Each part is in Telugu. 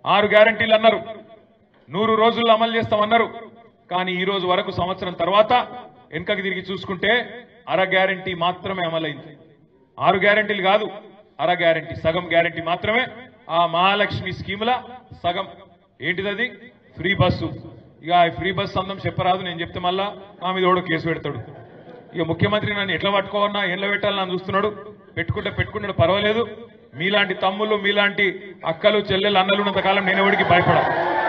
ఆరు గ్యారంటీలు అన్నారు నూరు రోజుల్లో అమలు చేస్తామన్నారు కానీ ఈ రోజు వరకు సంవత్సరం తర్వాత వెనుకకి తిరిగి చూసుకుంటే అర గ్యారంటీ మాత్రమే అమలైంది ఆరు గ్యారంటీలు కాదు అర గ్యారంటీ సగం గ్యారంటీ మాత్రమే ఆ మహాలక్ష్మి స్కీముల సగం ఏంటిదది ఫ్రీ బస్సు ఇక ఆ ఫ్రీ బస్సు అందం చెప్పరాదు నేను చెప్తే మళ్ళా మా మీద కూడా కేసు పెడతాడు ఇక ముఖ్యమంత్రి నన్ను ఎట్లా పట్టుకోవన్నా ఎట్లా పెట్టాలని చూస్తున్నాడు పెట్టుకుంటే పెట్టుకున్నాడు పర్వాలేదు మీలాంటి తమ్ముళ్ళు మీలాంటి అక్కలు చెల్లెలు అన్నలు ఉన్నంతకాలం నేను ఎవరికి భయపడా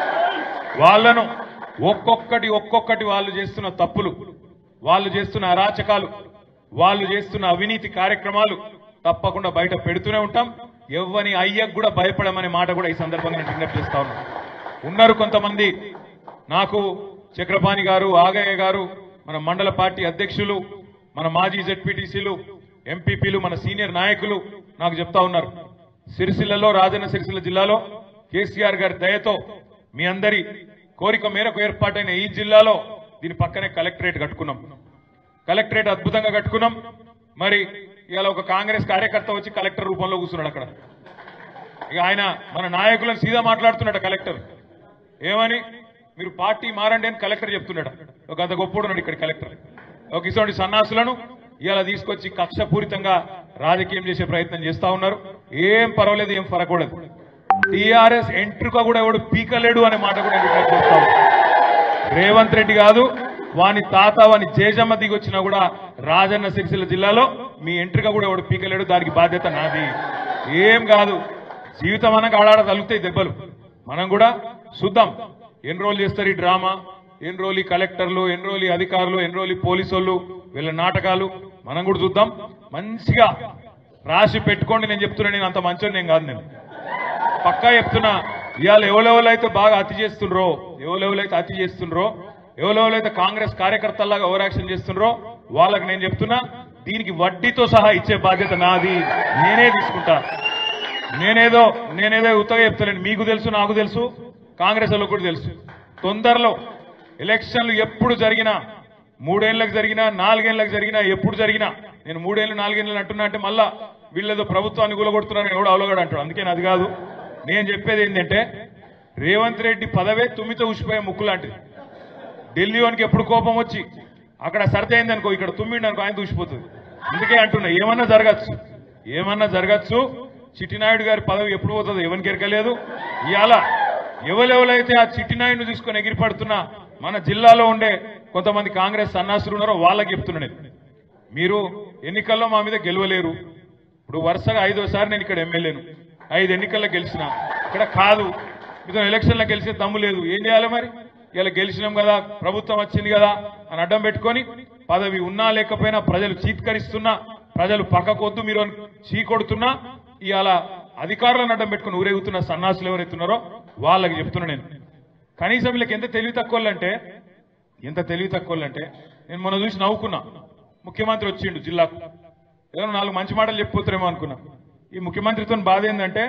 వాళ్ళను ఒక్కొక్కటి ఒక్కొక్కటి వాళ్ళు చేస్తున్న తప్పులు వాళ్ళు చేస్తున్న అరాచకాలు వాళ్ళు చేస్తున్న అవినీతి కార్యక్రమాలు తప్పకుండా బయట పెడుతూనే ఉంటాం ఎవ్వని అయ్యకు కూడా భయపడమనే మాట కూడా ఈ సందర్భంగా నేను విజ్ఞప్తి చేస్తా ఉన్నా ఉన్నారు కొంతమంది నాకు చక్రపాణి గారు ఆగయ్య గారు మన మండల పార్టీ అధ్యక్షులు మన మాజీ జెడ్పీటీసీలు ఎంపీపీలు మన సీనియర్ నాయకులు నాకు చెప్తా ఉన్నారు సిరిసిల్లలో రాజన్న సిరిసిల్ల జిల్లాలో కేసీఆర్ గారి దయతో మీ అందరి కోరిక మేరకు ఏర్పాటైన ఈ జిల్లాలో దీని పక్కనే కలెక్టరేట్ కట్టుకున్నాం కలెక్టరేట్ అద్భుతంగా కట్టుకున్నాం మరి ఇవాళ ఒక కాంగ్రెస్ కార్యకర్త వచ్చి కలెక్టర్ రూపంలో కూర్చున్నాడు అక్కడ ఇక ఆయన మన నాయకులను సీదా మాట్లాడుతున్నాడు కలెక్టర్ ఏమని మీరు పార్టీ మారండి అని కలెక్టర్ చెప్తున్నాడు ఒక అంత గొప్పడున్నాడు ఇక్కడ కలెక్టర్ ఒక ఇటువంటి సన్నాసులను ఇవాళ తీసుకొచ్చి కక్షపూరితంగా రాజకీయం చేసే ప్రయత్నం చేస్తా ఉన్నారు ఏం పర్వాలేదు ఏం ఫరకూడదు టీఆర్ఎస్ ఎంట్రుక కూడా ఎవడు పీకలేడు అనే మాట కూడా నేను ఇక్కడ చెప్తా ఉన్నా. రేవంత్ రెడ్డి కాదు వాని తాత వాని జేజమ్మ దిగొచ్చినా కూడా రాజన్న సిరిసిల్ల జిల్లాలో మీ ఎంట్రిక కూడా ఎవడు పీకలేడు దానికి బాధ్యత నాది ఏం కాదు జీవితం అనగా ఆడాడ తలుగుతాయి దెబ్బలు మనం కూడా చూద్దాం ఎన్ని రోజులు చేస్తారు ఈ డ్రామా ఎన్ని రోజులు ఈ కలెక్టర్లు ఎన్ని రోజులు ఈ అధికారులు ఎన్ని రోజులు ఈ పోలీసు వాళ్ళు వీళ్ళ నాటకాలు మనం కూడా చూద్దాం మంచిగా రాసి పెట్టుకోండి నేను చెప్తున్నా నేను అంత మంచోని నేను కాదు నేను పక్కా చెప్తున్నా ఇవాళ ఎవరెవరైతే బాగా అతి చేస్తుండ్రో ఎవరెవరైతే అతి చేస్తుండ్రో ఎవరెవరైతే కాంగ్రెస్ కార్యకర్తల్లాగా ఓవర్ యాక్షన్ చేస్తుండ్రో వాళ్ళకి నేను చెప్తున్నా దీనికి వడ్డీతో సహా ఇచ్చే బాధ్యత నాది నేనే తీసుకుంటా నేనేదో నేనేదో ఉత్తగా చెప్తానండి మీకు తెలుసు నాకు తెలుసు కాంగ్రెస్ వాళ్ళకు కూడా తెలుసు తొందరలో ఎలక్షన్లు ఎప్పుడు జరిగినా మూడేళ్లకు జరిగినా నాలుగేళ్లకు జరిగినా ఎప్పుడు జరిగినా నేను మూడేళ్లు నాలుగేళ్లు అంటున్నా అంటే మళ్ళా వీళ్ళేదో ప్రభుత్వాన్ని కూలగొడుతున్నారని ఎవడు అవలోగాడు అంటాడు అందుకే అది కాదు నేను చెప్పేది ఏంటంటే రేవంత్ రెడ్డి పదవే తుమ్మితో ఉసిపోయే ముక్కు లాంటిది ఢిల్లీ వానికి ఎప్పుడు కోపం వచ్చి అక్కడ సర్ది అయింది అనుకో ఇక్కడ తుమ్మిండి అనుకో ఆయన దూసిపోతుంది అందుకే అంటున్నా ఏమన్నా జరగచ్చు ఏమన్నా జరగచ్చు చిట్టినాయుడు గారి పదవి ఎప్పుడు పోతుందో ఎవరికి ఎరకలేదు ఇవాళ ఎవరెవరైతే ఆ చిట్టినాయుడిని తీసుకొని ఎగిరిపడుతున్నా మన జిల్లాలో ఉండే కొంతమంది కాంగ్రెస్ సన్నాసులు ఉన్నారో వాళ్ళకి చెప్తున్నా నేను మీరు ఎన్నికల్లో మా మీద గెలవలేరు ఇప్పుడు వరుసగా ఐదోసారి నేను ఇక్కడ ఎమ్మెల్యేను ఐదు ఎన్నికల్లో గెలిచిన ఇక్కడ కాదు మీతో ఎలక్షన్లో గెలిచే దమ్ము లేదు ఏం చేయాలి మరి ఇలా గెలిచినాం కదా ప్రభుత్వం వచ్చింది కదా అని అడ్డం పెట్టుకొని పదవి ఉన్నా లేకపోయినా ప్రజలు చీత్కరిస్తున్నా ప్రజలు పక్కకొద్దు మీరు అని చీకొడుతున్నా ఇవాళ అధికారులను అడ్డం పెట్టుకుని ఊరేగుతున్న సన్నాసులు ఎవరైతున్నారో వాళ్ళకి చెప్తున్నా నేను కనీసం వీళ్ళకి ఎంత తెలివి తక్కువలంటే ఎంత తెలివి తక్కువలంటే నేను మొన్న చూసి నవ్వుకున్నా ముఖ్యమంత్రి వచ్చిండు జిల్లాకు ఏదో నాలుగు మంచి మాటలు చెప్పిపోతారేమో అనుకున్నా ఈ ముఖ్యమంత్రితో బాధ ఏంటంటే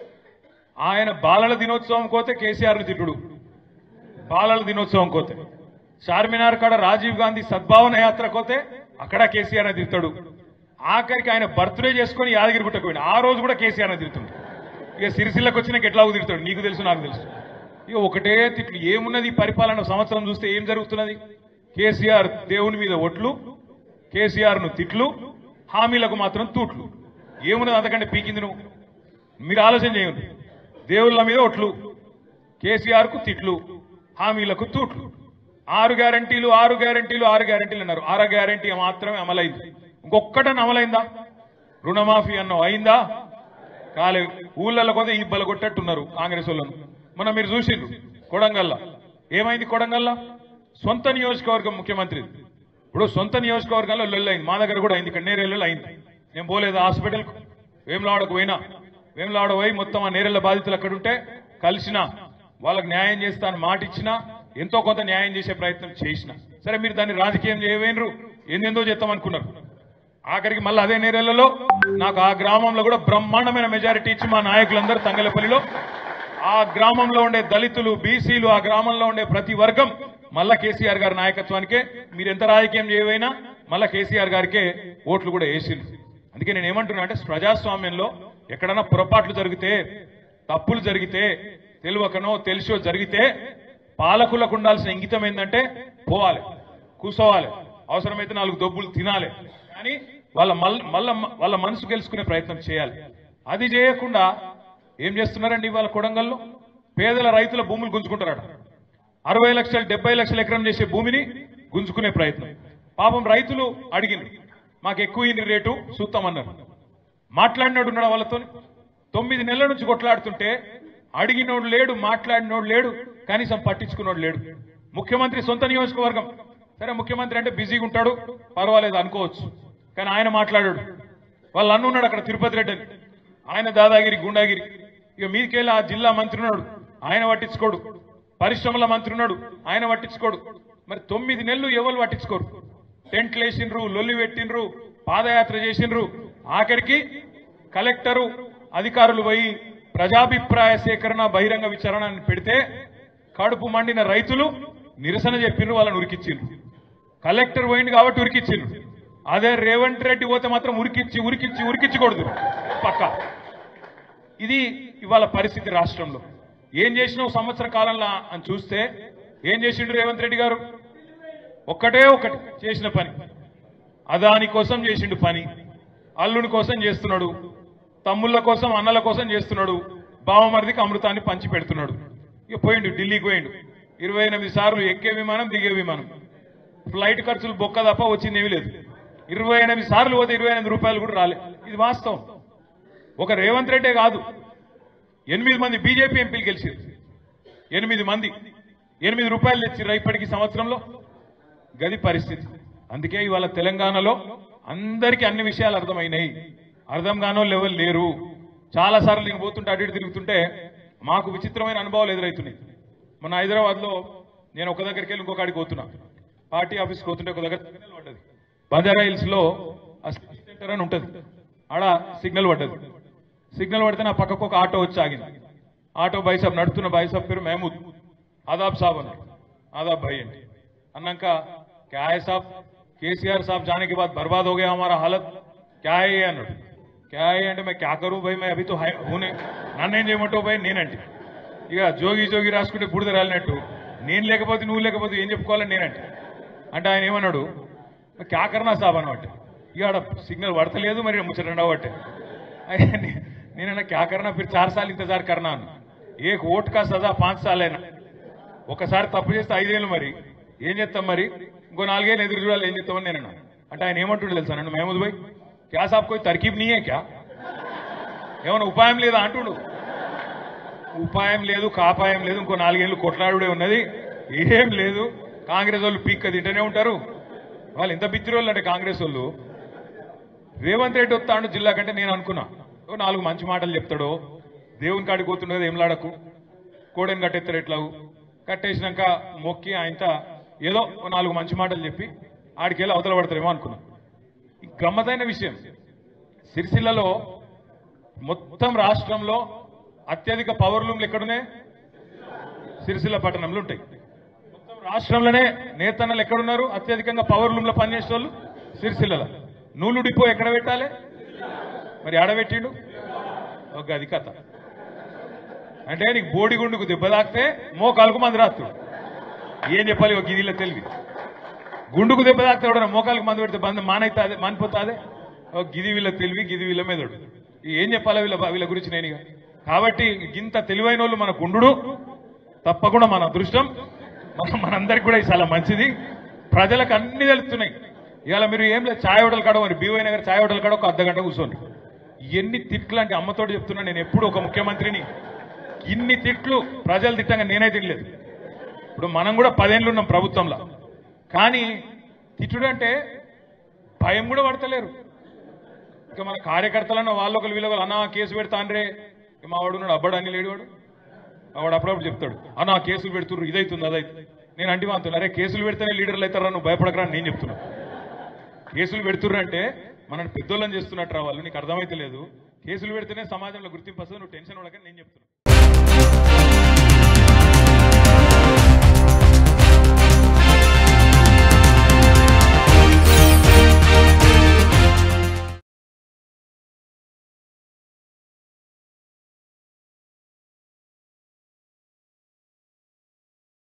ఆయన బాలల దినోత్సవం కోతే కేసీఆర్ని తిట్టుడు బాలల దినోత్సవం కోతే చార్మినార్ కాడ రాజీవ్ గాంధీ సద్భావన యాత్ర కోతే అక్కడ కేసీఆర్ అని తిడతాడు ఆఖరికి ఆయన బర్త్డే చేసుకుని యాదగిరి గుట్టకు పోయిన ఆ రోజు కూడా కేసీఆర్ అని తిడుతుంది ఇక సిరిసిల్లకు వచ్చినాక ఎట్లా తిడతాడు నీకు తెలుసు నాకు తెలుసు ఇక ఒకటే తిట్లు ఏమున్నది ఈ పరిపాలన సంవత్సరం చూస్తే ఏం జరుగుతున్నది కేసీఆర్ దేవుని మీద ఒట్లు కేసీఆర్ ను తిట్లు హామీలకు మాత్రం తూట్లు ఏమున్నది అంతకంటే పీకింది నువ్వు మీరు ఆలోచన చేయండి దేవుళ్ళ మీద ఒట్లు కేసీఆర్ కు తిట్లు హామీలకు తూట్లు ఆరు గ్యారంటీలు ఆరు గ్యారంటీలు ఆరు గ్యారంటీలు అన్నారు ఆరు గ్యారంటీ మాత్రమే అమలైంది ఇంకొక్కటని అమలైందా రుణమాఫీ అన్నావు అయిందా కాలే ఊళ్ళల్లో కొద్ది ఇబ్బలు కొట్టట్టున్నారు కాంగ్రెస్ వాళ్ళను మొన్న మీరు చూసిండ్రు కొడంగల్లా ఏమైంది కొడంగల్లా సొంత నియోజకవర్గం ముఖ్యమంత్రి ఇప్పుడు సొంత నియోజకవర్గంలో లొల్లి అయింది మా దగ్గర కూడా అయింది ఇక్కడ నేరేళ్ళలో అయింది నేను పోలేదు హాస్పిటల్కు వేములవాడకు పోయినా వేములవాడ పోయి మొత్తం ఆ నేరేళ్ల బాధితులు అక్కడ ఉంటే కలిసిన వాళ్ళకి న్యాయం చేస్తాను మాట ఇచ్చినా ఎంతో కొంత న్యాయం చేసే ప్రయత్నం చేసిన సరే మీరు దాన్ని రాజకీయం చేయవేనరు ఎందెందో చేద్దాం అనుకున్నారు ఆఖరికి మళ్ళీ అదే నేరేళ్లలో నాకు ఆ గ్రామంలో కూడా బ్రహ్మాండమైన మెజారిటీ ఇచ్చి మా నాయకులందరూ తంగలపల్లిలో ఆ గ్రామంలో ఉండే దళితులు బీసీలు ఆ గ్రామంలో ఉండే ప్రతి వర్గం మళ్ళా కేసీఆర్ గారి నాయకత్వానికే మీరు ఎంత రాజకీయం చేయవైనా మళ్ళా కేసీఆర్ గారికే ఓట్లు కూడా వేసిండ్రు అందుకే నేను ఏమంటున్నా అంటే ప్రజాస్వామ్యంలో ఎక్కడన్నా పొరపాట్లు జరిగితే తప్పులు జరిగితే తెలియకనో తెలిసో జరిగితే పాలకులకు ఉండాల్సిన ఇంగితం ఏంటంటే పోవాలి కూసోవాలి అవసరమైతే నాలుగు దొబ్బులు తినాలి కానీ వాళ్ళ మల్- మళ్ళా వాళ్ళ మనసు గెలుచుకునే ప్రయత్నం చేయాలి అది చేయకుండా ఏం చేస్తున్నారండి ఇవాళ కొడంగల్లో పేదల రైతుల భూములు గుంజుకుంటారట అరవై లక్షలు డెబ్బై లక్షల ఎకరం చేసే భూమిని గుంజుకునే ప్రయత్నం పాపం రైతులు అడిగింది మాకు ఎక్కువ ఇన్ని రేటు చూస్తామన్నారు మాట్లాడినాడు ఉన్నాడు వాళ్ళతో తొమ్మిది నెలల నుంచి కొట్లాడుతుంటే అడిగినోడు లేడు మాట్లాడినోడు లేడు కనీసం పట్టించుకున్నోడు లేడు ముఖ్యమంత్రి సొంత నియోజకవర్గం సరే ముఖ్యమంత్రి అంటే బిజీగా ఉంటాడు పర్వాలేదు అనుకోవచ్చు కానీ ఆయన మాట్లాడాడు వాళ్ళు అన్న ఉన్నాడు అక్కడ తిరుపతి రెడ్డి అని ఆయన దాదాగిరి గుండాగిరి ఇక మీదికెళ్ళి ఆ జిల్లా మంత్రి ఉన్నాడు ఆయన పట్టించుకోడు పరిశ్రమల మంత్రి ఉన్నాడు ఆయన పట్టించుకోడు మరి తొమ్మిది నెలలు ఎవరు పట్టించుకోరు టెంట్లు వేసిండ్రు లొల్లి పెట్టిండ్రు పాదయాత్ర చేసిండ్రు ఆఖరికి కలెక్టరు అధికారులు పోయి ప్రజాభిప్రాయ సేకరణ బహిరంగ విచారణ అని పెడితే కడుపు మండిన రైతులు నిరసన చెప్పిండ్రు వాళ్ళని ఉరికిచ్చిండ్రు కలెక్టర్ పోయింది కాబట్టి ఉరికిచ్చిండ్రు అదే రేవంత్ రెడ్డి పోతే మాత్రం ఉరికిచ్చి ఉరికిచ్చి ఉరికిచ్చకూడదు పక్క ఇది ఇవాళ పరిస్థితి రాష్ట్రంలో ఏం చేసినావు సంవత్సర కాలంలో అని చూస్తే ఏం చేసిండు రేవంత్ రెడ్డి గారు ఒక్కటే ఒకటి చేసిన పని అదాని కోసం చేసిండు పని అల్లుని కోసం చేస్తున్నాడు తమ్ముళ్ళ కోసం అన్నల కోసం చేస్తున్నాడు బావమరిదికి అమృతాన్ని పంచి పెడుతున్నాడు ఇక పోయిండు ఢిల్లీకి పోయిండు ఇరవై ఎనిమిది సార్లు ఎక్కే విమానం దిగే విమానం ఫ్లైట్ ఖర్చులు బొక్క తప్ప వచ్చింది ఏమీ లేదు ఇరవై ఎనిమిది సార్లు పోతే ఇరవై ఎనిమిది రూపాయలు కూడా రాలే ఇది వాస్తవం ఒక రేవంత్ రెడ్డే కాదు ఎనిమిది మంది బీజేపీ ఎంపీలు గెలిచారు ఎనిమిది మంది ఎనిమిది రూపాయలు తెచ్చిర్రు ఇప్పటికి సంవత్సరంలో గది పరిస్థితి అందుకే ఇవాళ తెలంగాణలో అందరికీ అన్ని విషయాలు అర్థమైనాయి అర్థం కానో లెవెల్ లేరు చాలా సార్లు నేను పోతుంటే అటు ఇటు తిరుగుతుంటే మాకు విచిత్రమైన అనుభవాలు ఎదురవుతున్నాయి మన హైదరాబాద్ లో నేను ఒక దగ్గరికి వెళ్ళి ఇంకొకడికి పోతున్నా పార్టీ ఆఫీస్కి పోతుంటే ఒక దగ్గర సిగ్నల్ పడ్డది బంజారా హిల్స్ లో ఆ సిటీ సెంటర్ అని ఉంటది ఆడ సిగ్నల్ పడ్డది సిగ్నల్ పడితే నా పక్కకు ఒక ఆటో వచ్చి ఆగింది ఆటో భాయ్ సాబ్ నడుతున్న భాయ్ సాబ్ పేరు మహమూద్ ఆదాబ్ సాబ్ అన్నాడు ఆదాబ్ భాయ్ అంటే అన్నాక క్యా హై సాబ్ కేసీఆర్ సాబ్ जाने के बाद बर्बाद हो गया हमारा हालत क्या है ये అన్నాడు క్యా హై అంటే मैं क्या करूं भाई मैं अभी तो है हूं नहीं నన్నేం చేయమంటావు భాయ్ నేనంటే ఇక జోగి జోగి రాసుకుంటే బుడిద రాలినట్టు నేను లేకపోతే నువ్వు లేకపోతే ఏం చెప్పుకోవాలని నేనంటే అంటే ఆయన ఏమన్నాడు క్యా కర్నా సాబ్ అనమాట ఇక ఆడ సిగ్నల్ పడతలేదు మరి ముచ్చట ఉండవట్టే నేనన్నా క్యా కర్నా ఫిర్ చార్ సార్లు ఇంతజార్ కర్నా అన్న ఏక్ ఓట్ కా సజా పాంచ్ సాల్ అయినా ఒకసారి తప్పు చేస్తే ఐదేళ్ళు మరి ఏం చేస్తాం మరి ఇంకో నాలుగేళ్ళు ఎదురు చూడాలి ఏం చేస్తామని నేను అన్నా. అంటే ఆయన ఏమంటుండే తెలుసా నన్ను మహమూద్ భాయ్ క్యా సాబ్ కోయి తర్కీబ్ నీయే క్యా ఏమైనా ఉపాయం లేదా అంటుడు ఉపాయం లేదు కాపాయం లేదు ఇంకో నాలుగేళ్లు కొట్లాడుడే ఉన్నది ఏం లేదు కాంగ్రెస్ వాళ్ళు పీక్క తింటూనే ఉంటారు వాళ్ళు ఎంత బిత్తిరి వాళ్ళు అంటే కాంగ్రెస్ వాళ్ళు రేవంత్ రెడ్డి వస్తాడు జిల్లా కంటే నేను అనుకున్నా ఓ నాలుగు మంచి మాటలు చెప్తాడో దేవుని కాడికి పోతుండదు ఏం లాడకు కోడని కట్టెత్తారు ఎట్లాగు కట్టేసినాక మొక్కి ఆయనత ఏదో ఓ నాలుగు మంచి మాటలు చెప్పి ఆడికి వెళ్ళి అవతల పడతారేమో అనుకున్నా ఈ గమ్మతైన విషయం సిరిసిల్లలో మొత్తం రాష్ట్రంలో అత్యధిక పవర్ లూమ్లు ఎక్కడున్నాయి సిరిసిల్ల పట్టణంలో ఉంటాయి మొత్తం రాష్ట్రంలోనే నేతన్నలు ఎక్కడున్నారు అత్యధికంగా పవర్ లూమ్లో పనిచేసే వాళ్ళు సిరిసిల్లలో నూలు డిపో ఎక్కడ పెట్టాలి మరి ఆడబెట్టిండు ఒక అది కథ అంటే నీకు బోడిగుండుకు దెబ్బ తాకితే మోకాలకు మంది రాస్తాడు ఏం చెప్పాలి ఒక గిదిలో తెలివి గుండుకు దెబ్బ తాకితే ఎవడన్నా మోకాలకు మంది పెడితే బంద్ మానైతే అదే మానిపోతాదే ఒక గిది వీళ్ళ తెలివి గిది వీళ్ళ మీదడు ఏం చెప్పాలా వీళ్ళ వీళ్ళ గురించి నేను ఇక. కాబట్టి ఇంత తెలివైన వాళ్ళు మన గుండు తప్పకుండా మన అదృష్టం మన మనందరికి కూడా ఇది చాలా మంచిది ప్రజలకు అన్ని తెలుస్తున్నాయి ఇవాళ మీరు ఏం లేదు ఛాయ్ హోటల్ కాడ మరి బీవై నగర్ ఛాయ్ హోటల్ కాడ ఒక అర్ధ గంట కూర్చోండి ఎన్ని తిట్లు అంటే అమ్మతోటి చెప్తున్నా నేను ఎప్పుడు ఒక ముఖ్యమంత్రిని ఇన్ని తిట్లు ప్రజలు తిట్టంగా నేనే తినలేదు ఇప్పుడు మనం కూడా పదేళ్ళు ఉన్నాం ప్రభుత్వంలో కానీ తిట్టుడు అంటే భయం కూడా పడతలేరు ఇక మన కార్యకర్తలన్న వాళ్ళు ఒకరు వీళ్ళు ఒకరు అన్నా కేసు పెడతా అంటే మా వాడు ఉన్నాడు అబ్బాడు అని లేడు వాడు ఆ వాడు అప్పుడప్పుడు చెప్తాడు అన్నా కేసులు పెడుతుర్రు ఇదైతుంది అదైతుంది నేను అంటే అంటున్నా అరే కేసులు పెడితేనే లీడర్లు అవుతారా నువ్వు భయపడకరా అని నేను చెప్తున్నా కేసులు పెడుతుర్రు అంటే మనల్ని పెద్దోళ్ళని చేస్తున్నట్టు రా వాళ్ళు నీకు అర్థమైతే లేదు కేసులు పెడితేనే సమాజంలో గుర్తింపు వస్తుంది నువ్వు టెన్షన్ పడకని నేను చెప్తున్నా